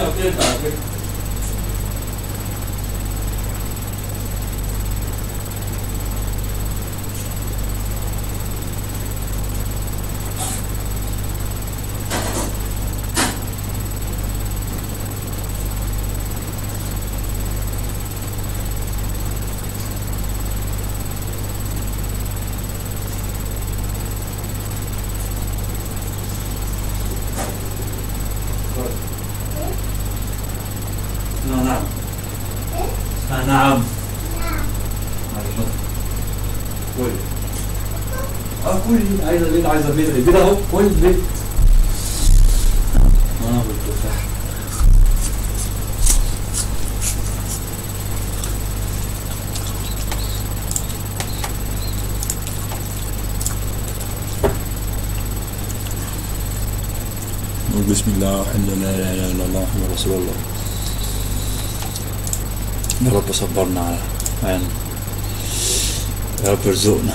كده على فكره لا نعم آه نعم أيوة. كل اه كل عايزه بيض عايزه بيض البيض اهو كل بيض اه بالتفاح بسم الله الحمد لله لا اله الا الله محمد رسول الله يا رب صبرنا على عين يا رب ارزقنا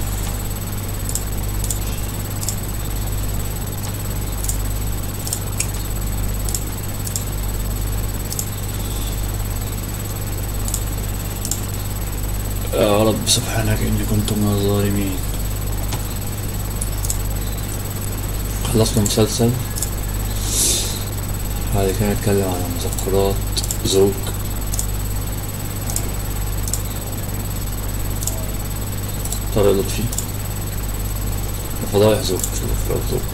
يا رب سبحانك اني كنت من الظالمين خلصنا مسلسل بعد كده نتكلم على مذكرات زوج طارق لطفي وفضايح زوج مش مذكرات زوج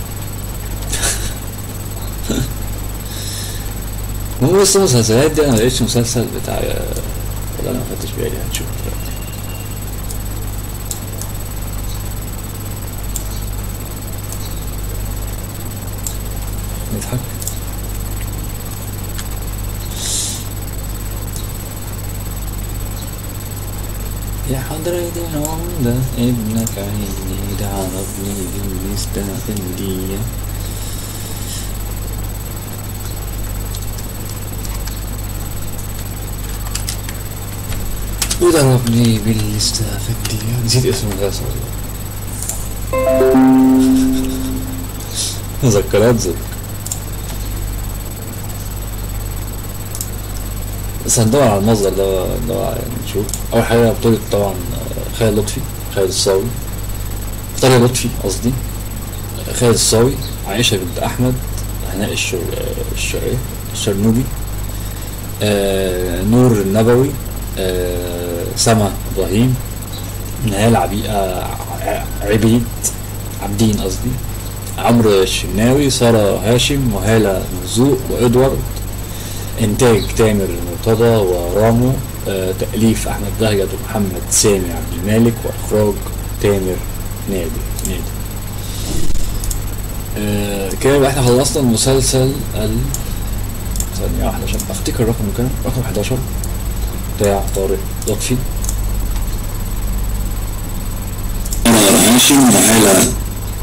المهم بس المسلسلات دي انا ملقتش مسلسل بتاع ولا انا ما خدتش بالي هنشوف دلوقتي نضحك يا حضرة العمدة ابنك عيني ده عرفني بالمستقلية وضربني بالاستافندية نسيت اسم المدرسة والله مذكرات زوج بس هندور على المصدر ده ده يعني نشوف اول حاجه بطولة طبعا آه، خالد لطفي خالد الصاوي طارق لطفي قصدي آه، خالد الصاوي عائشه بنت احمد هناء الشر آه، الشرقية الشرنوبي آه، نور النبوي آه، سما ابراهيم نهال عبيقة ع- عبيد عابدين قصدي عمرو الشناوي سارة هاشم وهالة مرزوق وادوارد انتاج تامر مرتضى ورامو آه، تأليف احمد بهجت ومحمد سامي عبد المالك واخراج تامر نادي نادي آه، كده يبقى احنا خلصنا المسلسل ال ثانية واحدة عشان افتكر رقمه كام رقم 11 بتاع طارق لطفي أنا هاشم وهالة